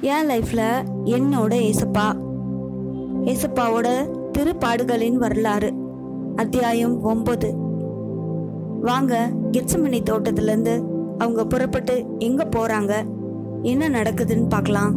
என் லைஃப்பில் என்னோட ஏசப்பா ஏசப்பாவோட திருப்பாடுகளின் வரலாறு அத்தியாயம் ஒன்பது வாங்க கெட்சமணி தோட்டத்திலேருந்து அவங்க புறப்பட்டு எங்கே போகிறாங்க என்ன நடக்குதுன்னு பார்க்கலாம்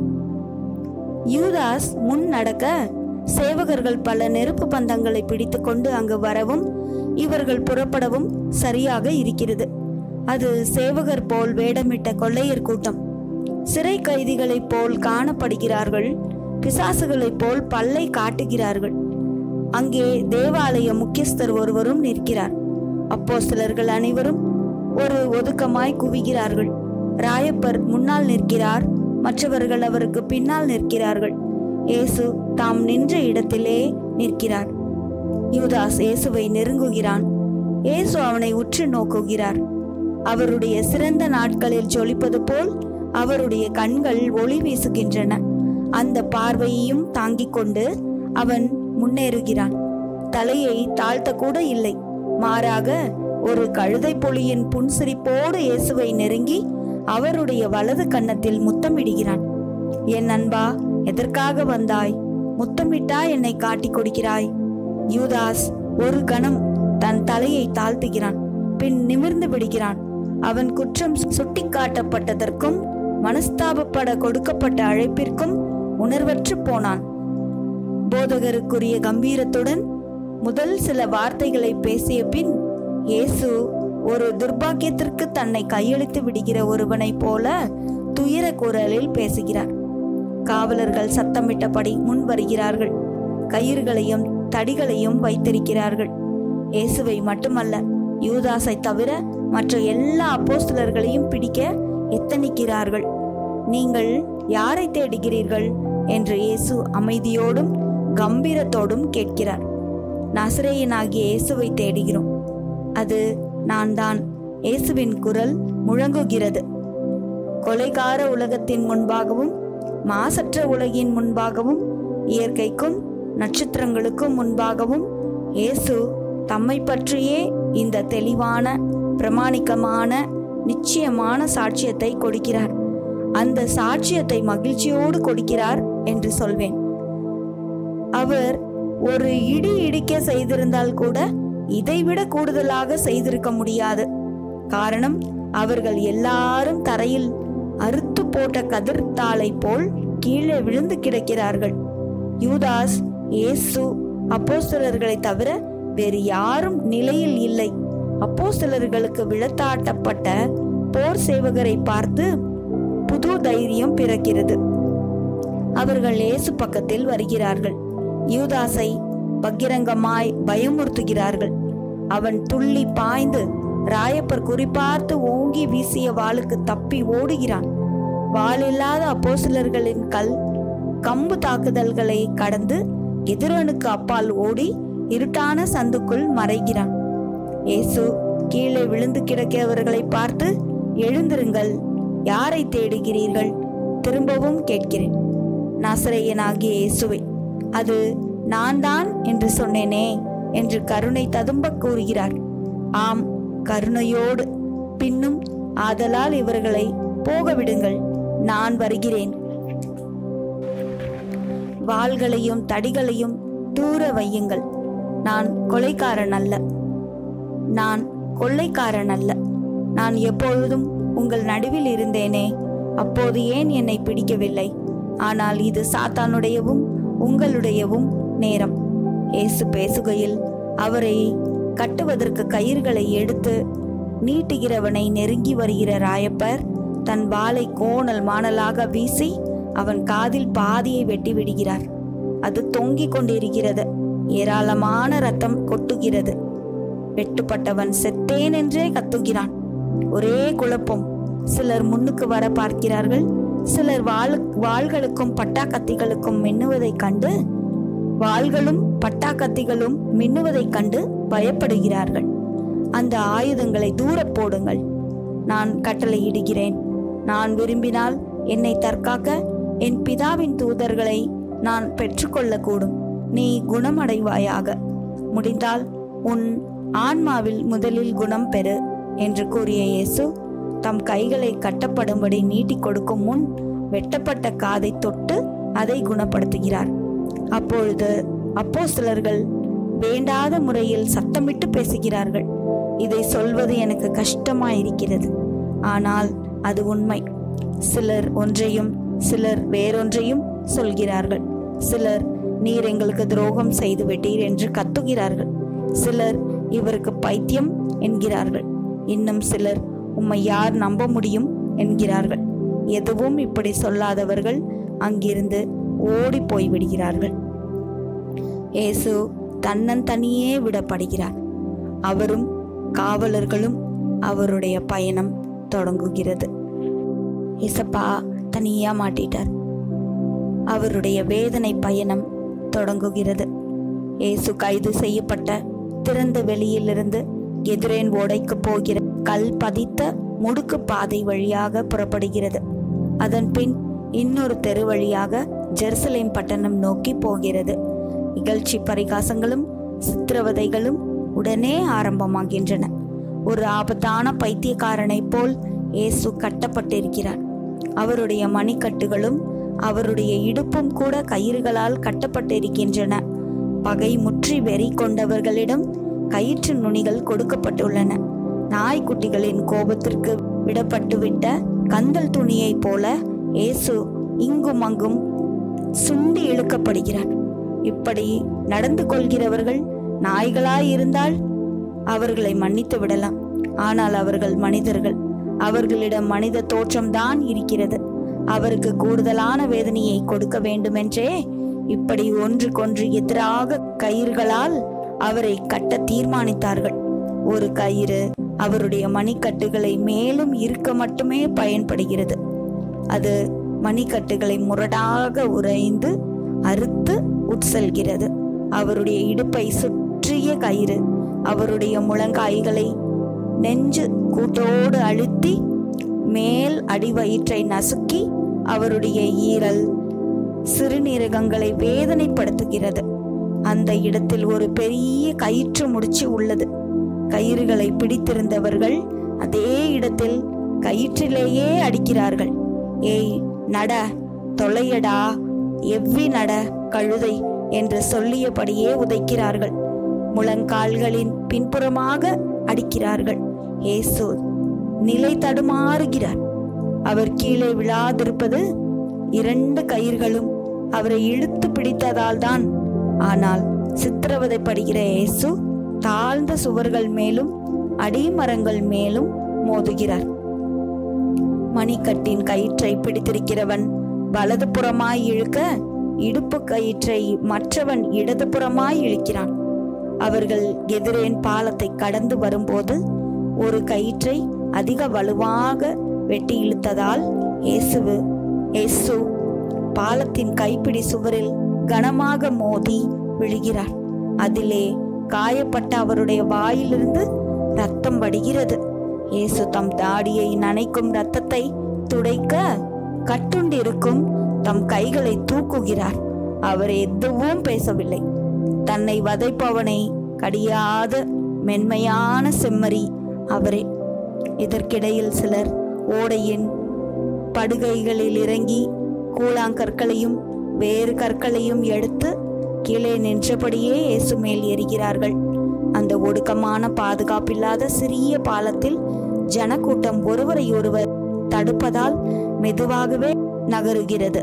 யூதாஸ் முன் நடக்க சேவகர்கள் பல நெருப்பு பந்தங்களை பிடித்து கொண்டு அங்கு வரவும் இவர்கள் புறப்படவும் சரியாக இருக்கிறது அது சேவகர் போல் வேடமிட்ட கொள்ளையர் கூட்டம் சிறை கைதிகளைப் போல் காணப்படுகிறார்கள் பிசாசுகளைப் போல் பல்லை காட்டுகிறார்கள் அங்கே தேவாலய முக்கியஸ்தர் ஒருவரும் நிற்கிறார் அப்போ சிலர்கள் அனைவரும் ஒரு ஒதுக்கமாய் குவிகிறார்கள் ராயப்பர் முன்னால் நிற்கிறார் மற்றவர்கள் அவருக்கு பின்னால் நிற்கிறார்கள் இயேசு தாம் நின்ற இடத்திலே நிற்கிறார் யூதாஸ் இயேசுவை நெருங்குகிறான் இயேசு அவனை உற்று நோக்குகிறார் அவருடைய சிறந்த நாட்களில் ஜொலிப்பது போல் அவருடைய கண்கள் ஒளி வீசுகின்றன அந்த பார்வையையும் தாங்கிக் கொண்டு அவன் முன்னேறுகிறான் தலையை தாழ்த்த கூட இல்லை மாறாக ஒரு கழுதை புலியின் புன்சிரிப்போடு இயேசுவை நெருங்கி அவருடைய வலது கன்னத்தில் முத்தமிடுகிறான் என் அன்பா எதற்காக வந்தாய் முத்தமிட்டா என்னை காட்டிக் கொடுக்கிறாய் யூதாஸ் ஒரு கணம் தன் தலையை தாழ்த்துகிறான் பின் நிமிர்ந்து விடுகிறான் அவன் குற்றம் சுட்டிக்காட்டப்பட்டதற்கும் மனஸ்தாபப்பட கொடுக்கப்பட்ட அழைப்பிற்கும் உணர்வற்று போனான் போதகருக்குரிய கம்பீரத்துடன் முதல் சில வார்த்தைகளை பேசிய பின் இயேசு ஒரு துர்பாக்கியத்திற்கு தன்னை கையளித்து விடுகிற ஒருவனைப் போல துயர குரலில் பேசுகிறார் காவலர்கள் சத்தமிட்டபடி முன் வருகிறார்கள் கயிறுகளையும் தடிகளையும் வைத்திருக்கிறார்கள் இயேசுவை மட்டுமல்ல யூதாஸை தவிர மற்ற எல்லா அப்போஸ்தலர்களையும் பிடிக்க எத்தனிக்கிறார்கள் நீங்கள் யாரை தேடுகிறீர்கள் என்று இயேசு அமைதியோடும் கம்பீரத்தோடும் கேட்கிறார் நசரேயனாகிய இயேசுவை தேடுகிறோம் அது நான் தான் இயேசுவின் குரல் முழங்குகிறது கொலைகார உலகத்தின் முன்பாகவும் மாசற்ற உலகின் முன்பாகவும் இயற்கைக்கும் நட்சத்திரங்களுக்கும் முன்பாகவும் இயேசு தம்மை பற்றியே இந்த தெளிவான பிரமாணிக்கமான நிச்சயமான சாட்சியத்தை கொடுக்கிறார் அந்த சாட்சியத்தை மகிழ்ச்சியோடு கொடுக்கிறார் என்று சொல்வேன் அவர் ஒரு இடி இடிக்க செய்திருந்தால் கூட இதைவிட கூடுதலாக செய்திருக்க முடியாது காரணம் அவர்கள் எல்லாரும் தரையில் அறுத்து போட்ட கதிர்த்தாளை போல் கீழே விழுந்து கிடக்கிறார்கள் யூதாஸ் இயேசு அப்போஸ்தலர்களை தவிர வேறு யாரும் நிலையில் இல்லை அப்போஸ்தலர்களுக்கு விழத்தாட்டப்பட்ட போர் சேவகரை பார்த்து புது தைரியம் பிறக்கிறது அவர்கள் இயேசு பக்கத்தில் வருகிறார்கள் யூதாஸை பகிரங்கமாய் பயமுறுத்துகிறார்கள் அவன் துள்ளி பாய்ந்து ராயப்பர் குறிப்பார்த்து ஓங்கி வீசிய வாளுக்கு தப்பி ஓடுகிறான் வாளில்லாத அப்போசிலர்களின் கல் கம்பு தாக்குதல்களை கடந்து எதிரனுக்கு அப்பால் ஓடி இருட்டான சந்துக்குள் மறைகிறான் இயேசு கீழே விழுந்து கிடக்கிறவர்களை பார்த்து எழுந்திருங்கள் யாரை தேடுகிறீர்கள் திரும்பவும் கேட்கிறேன் நசரையனாகிய இயேசுவை அது நான் தான் என்று சொன்னேனே என்று கருணை ததும்ப கூறுகிறார் ஆம் கருணையோடு பின்னும் ஆதலால் இவர்களை போக விடுங்கள் நான் வருகிறேன் வாள்களையும் தடிகளையும் தூர வையுங்கள் நான் கொலைக்காரன் அல்ல நான் கொள்ளைக்காரன் அல்ல நான் எப்பொழுதும் உங்கள் நடுவில் இருந்தேனே அப்போது ஏன் என்னை பிடிக்கவில்லை ஆனால் இது சாத்தானுடையவும் உங்களுடையவும் நேரம் இயேசு பேசுகையில் அவரை கட்டுவதற்கு கயிறுகளை எடுத்து நீட்டுகிறவனை நெருங்கி வருகிற ராயப்பர் தன் வாளை கோணல் மாணலாக வீசி அவன் காதில் பாதியை வெட்டி விடுகிறார் அது தொங்கிக் கொண்டிருக்கிறது ஏராளமான ரத்தம் கொட்டுகிறது வெட்டுப்பட்டவன் செத்தேன் என்றே கத்துகிறான் ஒரே குழப்பம் சிலர் முன்னுக்கு வர பார்க்கிறார்கள் சிலர் வாள் வாள்களுக்கும் பட்டாக்கத்திகளுக்கும் மின்னுவதைக் கண்டு வாள்களும் பட்டாக்கத்திகளும் மின்னுவதைக் கண்டு பயப்படுகிறார்கள் அந்த ஆயுதங்களை தூர போடுங்கள் நான் கட்டளையிடுகிறேன் நான் விரும்பினால் என்னை தற்காக்க என் பிதாவின் தூதர்களை நான் பெற்றுக்கொள்ளக்கூடும் நீ குணமடைவாயாக முடிந்தால் உன் ஆன்மாவில் முதலில் குணம் பெறு என்று கூறிய இயேசு தம் கைகளை கட்டப்படும்படி நீட்டிக் கொடுக்கும் முன் வெட்டப்பட்ட காதை தொட்டு அதை குணப்படுத்துகிறார் அப்பொழுது அப்போஸ்தலர்கள் வேண்டாத முறையில் சத்தமிட்டு பேசுகிறார்கள் இதை சொல்வது எனக்கு கஷ்டமாயிருக்கிறது ஆனால் அது உண்மை சிலர் ஒன்றையும் சிலர் வேறொன்றையும் சொல்கிறார்கள் சிலர் நீர் எங்களுக்கு துரோகம் செய்து விட்டீர் என்று கத்துகிறார்கள் சிலர் இவருக்கு பைத்தியம் என்கிறார்கள் இன்னும் சிலர் உம்மை யார் நம்ப முடியும் என்கிறார்கள் எதுவும் இப்படி சொல்லாதவர்கள் அங்கிருந்து ஓடி போய் விடுகிறார்கள் இயேசு தன்னந்தனியே விடப்படுகிறார் அவரும் காவலர்களும் அவருடைய பயணம் தொடங்குகிறது இசப்பா தனியா மாட்டிட்டார் அவருடைய வேதனை பயணம் தொடங்குகிறது இயேசு கைது செய்யப்பட்ட திறந்த வெளியிலிருந்து எதிரேன் ஓடைக்கு போகிற கல் பதித்த முடுக்கு பாதை வழியாக புறப்படுகிறது அதன் பின் இன்னொரு தெரு வழியாக ஜெருசலேம் பட்டணம் நோக்கி போகிறது இகழ்ச்சி பரிகாசங்களும் சித்திரவதைகளும் உடனே ஆரம்பமாகின்றன ஒரு ஆபத்தான பைத்தியக்காரனைப் போல் இயேசு கட்டப்பட்டிருக்கிறார் அவருடைய மணிக்கட்டுகளும் அவருடைய இடுப்பும் கூட கயிறுகளால் கட்டப்பட்டிருக்கின்றன பகை முற்றி வெறி கொண்டவர்களிடம் கயிற்று நுனிகள் கொடுக்கப்பட்டுள்ளன நாய்க்குட்டிகளின் கோபத்திற்கு விடப்பட்டுவிட்ட கந்தல் துணியைப் போல இயேசு இங்கும் அங்கும் சுண்டி இழுக்கப்படுகிறார் இப்படி நடந்து கொள்கிறவர்கள் நாய்களாய் இருந்தால் அவர்களை மன்னித்து விடலாம் ஆனால் அவர்கள் மனிதர்கள் அவர்களிடம் மனித தோற்றம்தான் இருக்கிறது அவருக்கு கூடுதலான வேதனையை கொடுக்க வேண்டுமென்றே இப்படி ஒன்றுக்கொன்று எதிராக கயிறுகளால் அவரை கட்ட தீர்மானித்தார்கள் ஒரு கயிறு அவருடைய மணிக்கட்டுகளை மேலும் இருக்க மட்டுமே பயன்படுகிறது அது மணிக்கட்டுகளை முரடாக உறைந்து அறுத்து உட்செல்கிறது அவருடைய இடுப்பை சுற்றிய கயிறு அவருடைய முழங்காய்களை நெஞ்சு கூட்டோடு அழுத்தி மேல் அடிவயிற்றை நசுக்கி அவருடைய ஈரல் சிறுநீரகங்களை வேதனைப்படுத்துகிறது அந்த இடத்தில் ஒரு பெரிய கயிற்று முடிச்சு உள்ளது கயிறுகளை பிடித்திருந்தவர்கள் அதே இடத்தில் கயிற்றிலேயே அடிக்கிறார்கள் ஏய் நட தொலையடா எவ்வி நட கழுதை என்று சொல்லியபடியே உதைக்கிறார்கள் முழங்கால்களின் பின்புறமாக அடிக்கிறார்கள் இயேசு நிலை தடுமாறுகிறார் அவர் கீழே விழாதிருப்பது இரண்டு கயிர்களும் அவரை இழுத்து பிடித்ததால் தான் ஆனால் சித்திரவதைப்படுகிற இயேசு தாழ்ந்த சுவர்கள் மேலும் அடிமரங்கள் மேலும் மோதுகிறார் மணிக்கட்டின் கயிற்றை பிடித்திருக்கிறவன் வலது புறமாய் இழுக்க இடுப்பு கயிற்றை மற்றவன் இடது புறமாய் இழுக்கிறான் அவர்கள் எதிரேன் பாலத்தை கடந்து வரும்போது ஒரு கயிற்றை அதிக வலுவாக வெட்டி இழுத்ததால் இயேசுவு இயேசு பாலத்தின் கைப்பிடி சுவரில் கனமாக மோதி விழுகிறார் அதிலே காயப்பட்ட அவருடைய வாயிலிருந்து ரத்தம் வடிகிறது இயேசு தம் தாடியை நனைக்கும் ரத்தத்தை துடைக்க கட்டுண்டிருக்கும் தம் கைகளை தூக்குகிறார் அவர் எதுவும் பேசவில்லை தன்னை வதைப்பவனை கடியாத மென்மையான செம்மறி அவரே இதற்கிடையில் சிலர் ஓடையின் படுகைகளில் இறங்கி கூழாங்கற்களையும் வேறு கற்களையும் எடுத்து கீழே நின்றபடியே இயேசு மேல் எறிகிறார்கள் அந்த ஒடுக்கமான பாதுகாப்பில்லாத சிறிய பாலத்தில் ஜனக்கூட்டம் ஒருவரை ஒருவர் தடுப்பதால் மெதுவாகவே நகருகிறது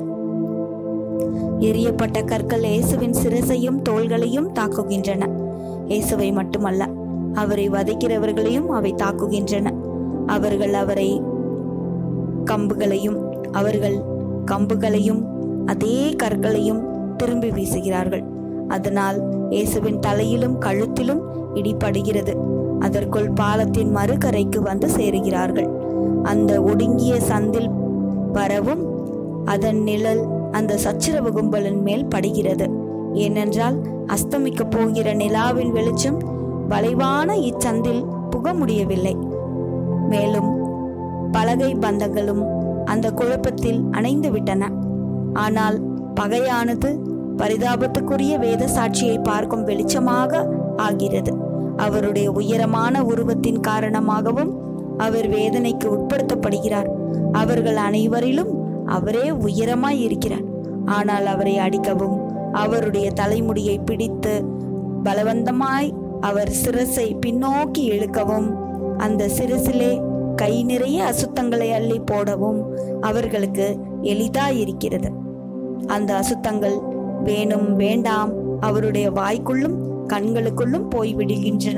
எரியப்பட்ட கற்கள் இயேசுவின் சிரசையும் தோள்களையும் தாக்குகின்றன இயேசுவை மட்டுமல்ல அவரை வதைக்கிறவர்களையும் அவை தாக்குகின்றன அவர்கள் அவரை கம்புகளையும் அவர்கள் கம்புகளையும் அதே கற்களையும் திரும்பி வீசுகிறார்கள் அதனால் இயேசுவின் தலையிலும் கழுத்திலும் இடிபடுகிறது அதற்குள் பாலத்தின் மறுகரைக்கு வந்து சேருகிறார்கள் அந்த ஒடுங்கிய சந்தில் வரவும் அதன் நிழல் அந்த சச்சரவு கும்பலின் மேல் படுகிறது ஏனென்றால் அஸ்தமிக்க போகிற நிலாவின் வெளிச்சம் வளைவான இச்சந்தில் புக முடியவில்லை மேலும் பலகை பந்தங்களும் அந்த குழப்பத்தில் அணைந்து விட்டன ஆனால் பகையானது பரிதாபத்துக்குரிய வேத சாட்சியை பார்க்கும் வெளிச்சமாக ஆகிறது அவருடைய உயரமான உருவத்தின் காரணமாகவும் அவர் வேதனைக்கு உட்படுத்தப்படுகிறார் அவர்கள் அனைவரிலும் அவரே உயரமாய் இருக்கிறார் ஆனால் அவரை அடிக்கவும் அவருடைய தலைமுடியை பிடித்து பலவந்தமாய் அவர் சிரசை பின்னோக்கி இழுக்கவும் அந்த சிரசிலே கை நிறைய அசுத்தங்களை அள்ளி போடவும் அவர்களுக்கு எளிதாயிருக்கிறது அந்த அசுத்தங்கள் வேணும் வேண்டாம் அவருடைய வாய்க்குள்ளும் கண்களுக்குள்ளும் போய் விடுகின்றன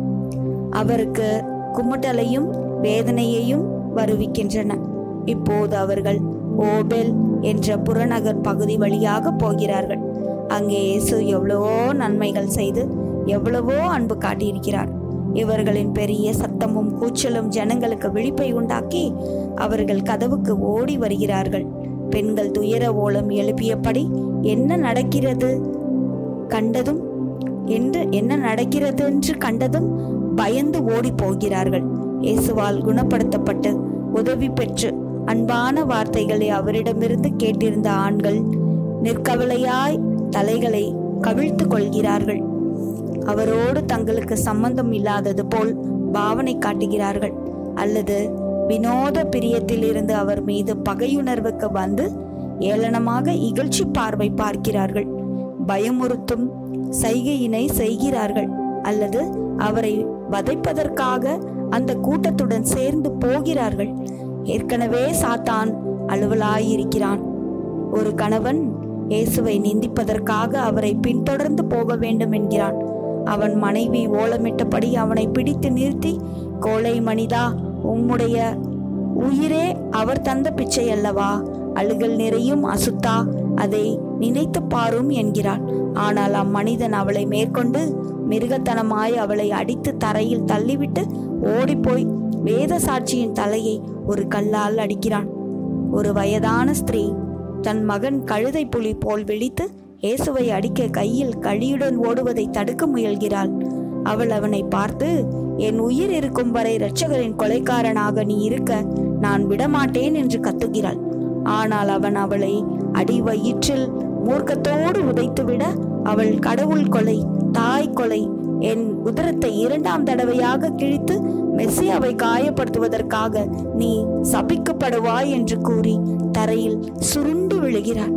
அவருக்கு குமுட்டலையும் வேதனையையும் வருவிக்கின்றன இப்போது அவர்கள் ஓபெல் என்ற புறநகர் பகுதி வழியாக போகிறார்கள் அங்கே இயேசு எவ்வளவோ நன்மைகள் செய்து எவ்வளவோ அன்பு காட்டியிருக்கிறார் இவர்களின் பெரிய சத்தமும் கூச்சலும் ஜனங்களுக்கு விழிப்பை உண்டாக்கி அவர்கள் கதவுக்கு ஓடி வருகிறார்கள் பெண்கள் துயர ஓலம் எழுப்பியபடி என்ன நடக்கிறது கண்டதும் என்று என்ன நடக்கிறது என்று கண்டதும் பயந்து ஓடி போகிறார்கள் இயேசுவால் குணப்படுத்தப்பட்டு உதவி பெற்று அன்பான வார்த்தைகளை அவரிடமிருந்து கேட்டிருந்த ஆண்கள் நிற்கவலையாய் தலைகளை கவிழ்த்து கொள்கிறார்கள் அவரோடு தங்களுக்கு சம்பந்தம் இல்லாதது போல் பாவனை காட்டுகிறார்கள் அல்லது வினோத பிரியத்திலிருந்து அவர் மீது பகையுணர்வுக்கு வந்து ஏளனமாக இகழ்ச்சி பார்வை பார்க்கிறார்கள் பயமுறுத்தும் சைகையினை செய்கிறார்கள் அல்லது அவரை வதைப்பதற்காக அந்த கூட்டத்துடன் சேர்ந்து போகிறார்கள் ஏற்கனவே சாத்தான் அலுவலாயிருக்கிறான் ஒரு கணவன் இயேசுவை நிந்திப்பதற்காக அவரை பின்தொடர்ந்து போக வேண்டும் என்கிறான் அவன் மனைவி ஓலமிட்டபடி அவனை பிடித்து நிறுத்தி கோலை மனிதா உம்முடைய உயிரே அவர் தந்த பிச்சை அல்லவா அழுகல் நிறையும் அசுத்தா அதை நினைத்து பாரும் என்கிறான் ஆனால் அம்மனிதன் அவளை மேற்கொண்டு மிருகத்தனமாய் அவளை அடித்து தரையில் தள்ளிவிட்டு ஓடிப்போய் வேத சாட்சியின் தலையை ஒரு கல்லால் அடிக்கிறான் ஒரு வயதான ஸ்திரீ தன் மகன் கழுதை புலி போல் விழித்து இயேசுவை அடிக்க கையில் கழியுடன் ஓடுவதை தடுக்க முயல்கிறாள் அவள் அவனை பார்த்து என் உயிர் இருக்கும் வரை இரட்சகரின் கொலைக்காரனாக நீ இருக்க நான் விடமாட்டேன் என்று கத்துகிறாள் ஆனால் அவன் அவளை அடி வயிற்றில் மூர்க்கத்தோடு உதைத்துவிட அவள் கடவுள் கொலை தாய் கொலை என் உதரத்தை இரண்டாம் தடவையாக கிழித்து மெஸ்ஸியாவை காயப்படுத்துவதற்காக நீ சபிக்கப்படுவாய் என்று கூறி தரையில் சுருண்டு விழுகிறார்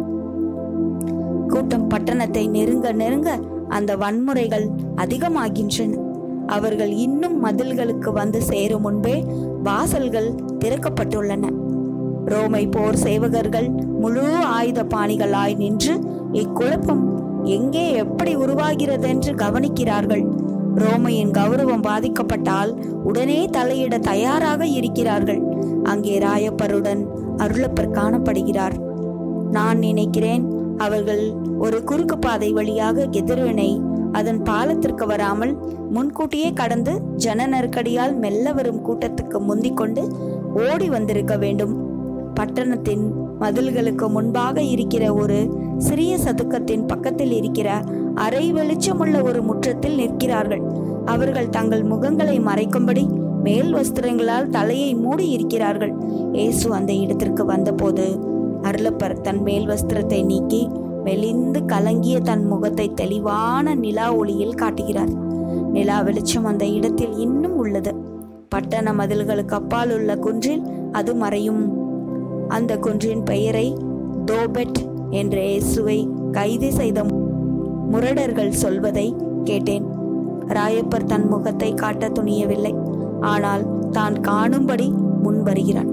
கூட்டம் பட்டணத்தை நெருங்க நெருங்க அந்த வன்முறைகள் அதிகமாகின்றன அவர்கள் இன்னும் மதில்களுக்கு வந்து சேரும் முன்பே வாசல்கள் திறக்கப்பட்டுள்ளன ரோமை போர் சேவகர்கள் முழு ஆயுத பாணிகளாய் நின்று இக்குழப்பம் எங்கே எப்படி உருவாகிறது என்று கவனிக்கிறார்கள் ரோமையின் கௌரவம் பாதிக்கப்பட்டால் உடனே தலையிட தயாராக இருக்கிறார்கள் அங்கே ராயப்பருடன் அருளப்பர் காணப்படுகிறார் நான் நினைக்கிறேன் அவர்கள் ஒரு குறுக்கு பாதை வழியாக எதிர்வினை அதன் பாலத்திற்கு வராமல் முன்கூட்டியே கடந்து ஜன நெருக்கடியால் மெல்ல வரும் கூட்டத்துக்கு முந்திக் கொண்டு ஓடி வந்திருக்க வேண்டும் பட்டணத்தின் மதில்களுக்கு முன்பாக இருக்கிற ஒரு சிறிய சதுக்கத்தின் பக்கத்தில் இருக்கிற அரை வெளிச்சமுள்ள ஒரு முற்றத்தில் நிற்கிறார்கள் அவர்கள் தங்கள் முகங்களை மறைக்கும்படி மேல் வஸ்திரங்களால் தலையை மூடி இருக்கிறார்கள் இயேசு அந்த இடத்திற்கு வந்தபோது அருளப்பர் தன் மேல் வஸ்திரத்தை நீக்கி மெலிந்து கலங்கிய தன் முகத்தை தெளிவான நிலா ஒளியில் காட்டுகிறார் நிலா வெளிச்சம் அந்த இடத்தில் இன்னும் உள்ளது பட்டண மதில்களுக்கு அப்பால் உள்ள குன்றில் அது மறையும் அந்த குன்றின் பெயரை தோபெட் என்ற இயேசுவை கைது செய்த முரடர்கள் சொல்வதை கேட்டேன் ராயப்பர் தன் முகத்தை காட்ட துணியவில்லை ஆனால் தான் காணும்படி முன் வருகிறான்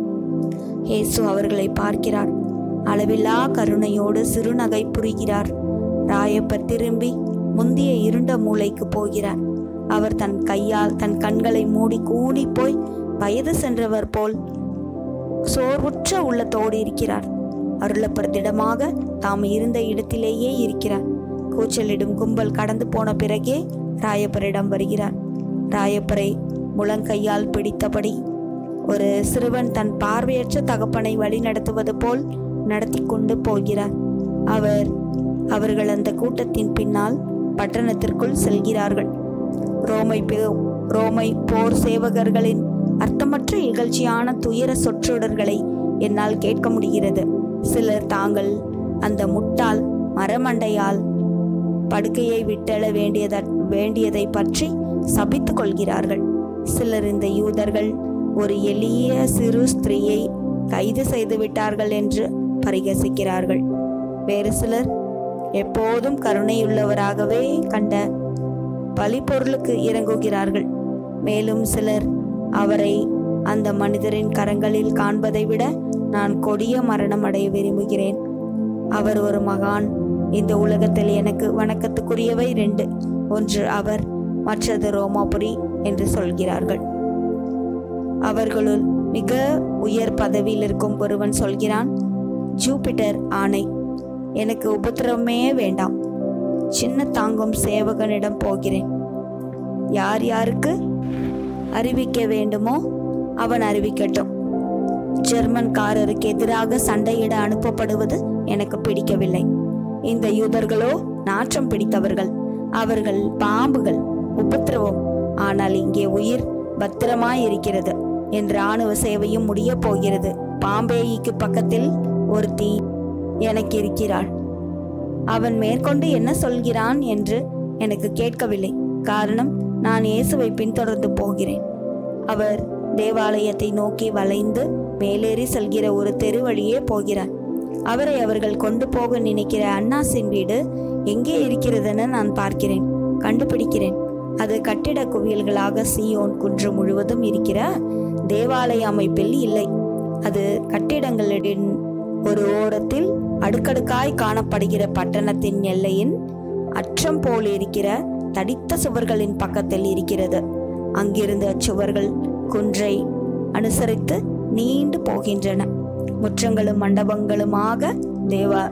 இயேசு அவர்களை பார்க்கிறார் அளவில்லா கருணையோடு சிறுநகை புரிகிறார் ராயப்பர் திரும்பி முந்திய இருண்ட மூளைக்கு போகிறார் அவர் தன் கையால் தன் கண்களை மூடி கூடி போய் வயது சென்றவர் போல் சோர்வுற்ற உள்ளத்தோடு இருக்கிறார் அருளப்பர் திடமாக தாம் இருந்த இடத்திலேயே இருக்கிறார் கூச்சலிடும் கும்பல் கடந்து போன பிறகே ராயப்பரிடம் வருகிறார் ராயப்பரை முழங்கையால் பிடித்தபடி ஒரு சிறுவன் தன் பார்வையற்ற தகப்பனை வழி நடத்துவது போல் நடத்தி கொண்டு போகிறார் அவர் அவர்கள் அந்த கூட்டத்தின் பின்னால் பட்டணத்திற்குள் செல்கிறார்கள் ரோமை பே- ரோமை போர் சேவகர்களின் அர்த்தமற்ற இகழ்ச்சியான துயர சொற்றொடர்களை என்னால் கேட்க முடிகிறது சிலர் தாங்கள் அந்த முட்டாள் மரமண்டையால் படுக்கையை விட்டெழ வேண்டியத வேண்டியதை பற்றி சபித்துக் கொள்கிறார்கள் சிலர் இந்த யூதர்கள் ஒரு எளிய சிறு ஸ்திரீயை கைது செய்து விட்டார்கள் என்று பரிகசிக்கிறார்கள் வேறு சிலர் எப்போதும் கருணையுள்ளவராகவே கண்ட பலிப்பொருளுக்கு இறங்குகிறார்கள் மேலும் சிலர் அவரை அந்த மனிதரின் கரங்களில் காண்பதை விட நான் கொடிய மரணம் அடைய விரும்புகிறேன் அவர் ஒரு மகான் இந்த உலகத்தில் எனக்கு வணக்கத்துக்குரியவை ரெண்டு ஒன்று அவர் மற்றது ரோமாபுரி என்று சொல்கிறார்கள் அவர்களுள் மிக உயர் பதவியில் இருக்கும் ஒருவன் சொல்கிறான் ஜூபிட்டர் ஆணை எனக்கு உபத்திரவமே வேண்டாம் சின்ன தாங்கும் சேவகனிடம் போகிறேன் யார் யாருக்கு அறிவிக்க வேண்டுமோ அவன் அறிவிக்கட்டும் ஜெர்மன்காரருக்கு எதிராக சண்டையிட அனுப்பப்படுவது எனக்கு பிடிக்கவில்லை இந்த யூதர்களோ நாற்றம் பிடித்தவர்கள் அவர்கள் பாம்புகள் உபத்திரவம் ஆனால் இங்கே உயிர் பத்திரமாய் இருக்கிறது என் ராணுவ சேவையும் முடிய போகிறது பாம்பேயிக்கு பக்கத்தில் ஒருத்தி எனக்கு இருக்கிறாள் அவன் மேற்கொண்டு என்ன சொல்கிறான் என்று எனக்கு கேட்கவில்லை காரணம் நான் இயேசுவை பின்தொடர்ந்து போகிறேன் அவர் தேவாலயத்தை நோக்கி வளைந்து மேலேறி செல்கிற ஒரு தெரு வழியே போகிறார் அவரை அவர்கள் கொண்டு போக நினைக்கிற அண்ணாசின் வீடு எங்கே இருக்கிறதுன்னு நான் பார்க்கிறேன் கண்டுபிடிக்கிறேன் அது கட்டிட குவியல்களாக சியோன் குன்று முழுவதும் இருக்கிற தேவாலய அமைப்பில் இல்லை அது கட்டிடங்களின் ஒரு ஓரத்தில் அடுக்கடுக்காய் காணப்படுகிற பட்டணத்தின் எல்லையின் அற்றம் போல் இருக்கிற தடித்த சுவர்களின் பக்கத்தில் இருக்கிறது அங்கிருந்து அச்சுவர்கள் குன்றை அனுசரித்து நீண்டு போகின்றன முற்றங்களும் மண்டபங்களுமாக தேவா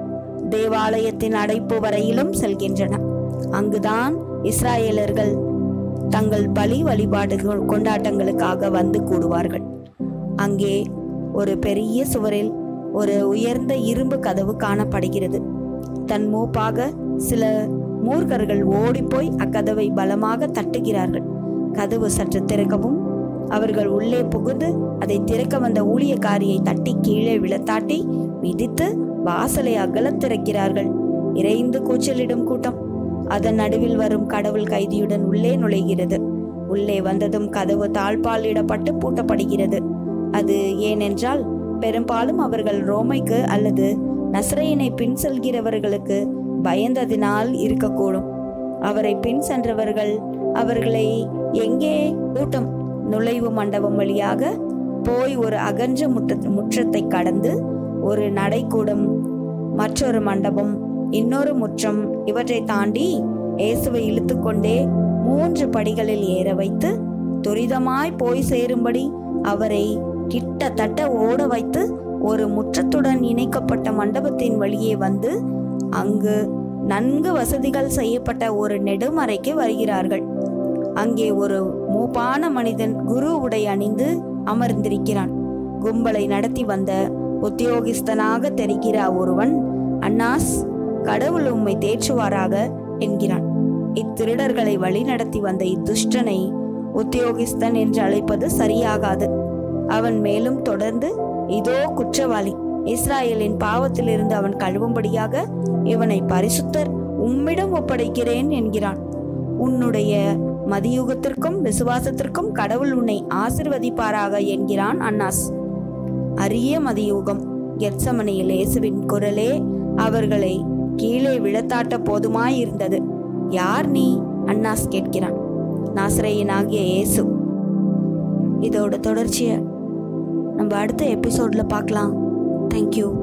தேவாலயத்தின் அடைப்பு வரையிலும் செல்கின்றன அங்குதான் இஸ்ராயேலர்கள் தங்கள் பலி வழிபாடுகள் கொண்டாட்டங்களுக்காக வந்து கூடுவார்கள் அங்கே ஒரு பெரிய சுவரில் ஒரு உயர்ந்த இரும்பு கதவு காணப்படுகிறது தன் மூப்பாக சில மூர்க்கர்கள் ஓடிப்போய் அக்கதவை பலமாக தட்டுகிறார்கள் கதவு சற்று திறக்கவும் அவர்கள் உள்ளே புகுந்து அதை திறக்க வந்த ஊழியக்காரியை தட்டி கீழே விழத்தாட்டி மிதித்து வாசலை அகலத் திறக்கிறார்கள் இறைந்து கூச்சலிடும் கூட்டம் அதன் நடுவில் வரும் கடவுள் கைதியுடன் உள்ளே நுழைகிறது உள்ளே வந்ததும் கதவு தாழ்பாலிடப்பட்டு பூட்டப்படுகிறது அது ஏனென்றால் பெரும்பாலும் அவர்கள் ரோமைக்கு அல்லது நஸ்ரையினை பின் செல்கிறவர்களுக்கு பயந்ததினால் இருக்கக்கூடும் அவரை பின் சென்றவர்கள் அவர்களை எங்கே கூட்டம் நுழைவு மண்டபம் வழியாக போய் ஒரு அகன்ற முற்ற முற்றத்தை கடந்து ஒரு நடைக்கூடம் மற்றொரு மண்டபம் இன்னொரு முற்றம் இவற்றை தாண்டி இயேசுவை இழுத்துக்கொண்டே மூன்று படிகளில் ஏற வைத்து துரிதமாய் போய் சேரும்படி அவரை கிட்டத்தட்ட ஓட வைத்து ஒரு முற்றத்துடன் இணைக்கப்பட்ட மண்டபத்தின் வழியே வந்து அங்கு நன்கு வசதிகள் செய்யப்பட்ட ஒரு நெடுமறைக்கு வருகிறார்கள் அங்கே ஒரு மூப்பான மனிதன் குரு உடை அணிந்து அமர்ந்திருக்கிறான் கும்பலை நடத்தி வந்த உத்தியோகிஸ்தனாக தெரிகிற ஒருவன் அன்னாஸ் கடவுள் உம்மை தேற்றுவாராக என்கிறான் இத்திருடர்களை வழிநடத்தி வந்த இத்துஷ்டனை உத்தியோகிஸ்தன் என்று அழைப்பது சரியாகாது அவன் மேலும் தொடர்ந்து இதோ குற்றவாளி இஸ்ராயலின் பாவத்திலிருந்து அவன் கழுவும்படியாக இவனை பரிசுத்தர் உம்மிடம் ஒப்படைக்கிறேன் என்கிறான் உன்னுடைய மதியுகத்திற்கும் விசுவாசத்திற்கும் கடவுள் உன்னை ஆசிர்வதிப்பாராக என்கிறான் அன்னாஸ் அரிய மதியுகம் கெர்சமனையில் இயேசுவின் குரலே அவர்களை கீழே விழத்தாட்ட போதுமாயிருந்தது யார் நீ அன்னாஸ் கேட்கிறான் நாசரையனாகிய இயேசு இதோட தொடர்ச்சியை நம்ம அடுத்த எபிசோட்ல பார்க்கலாம் தேங்க்யூ